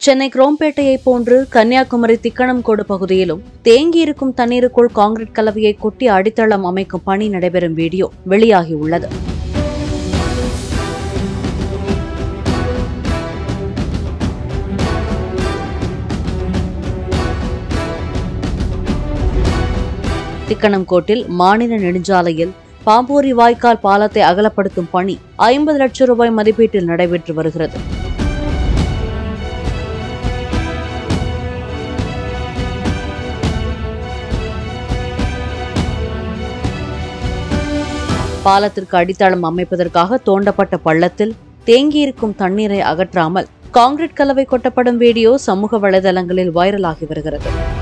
சென்னை குரோம்பேட்டையை போன்று கன்னியாகுமரி திக்கணம்கோடு பகுதியிலும் தேங்கியிருக்கும் தண்ணீருக்குள் கான்கிரீட் கலவையை கொட்டி அடித்தளம் அமைக்கும் பணி நடைபெறும் வீடியோ வெளியாகியுள்ளது திக்கணம்கோட்டில் மாநில நெடுஞ்சாலையில் பாம்பூரி வாய்க்கால் பாலத்தை அகலப்படுத்தும் பணி ஐம்பது லட்சம் ரூபாய் மதிப்பீட்டில் நடைபெற்று வருகிறது பாலத்திற்கு அடித்தளம் அமைப்பதற்காக தோண்டப்பட்ட பள்ளத்தில் தேங்கியிருக்கும் தண்ணீரை அகற்றாமல் கான்கிரீட் கலவை கொட்டப்படும் வீடியோ சமூக வலைதளங்களில் வைரலாகி வருகிறது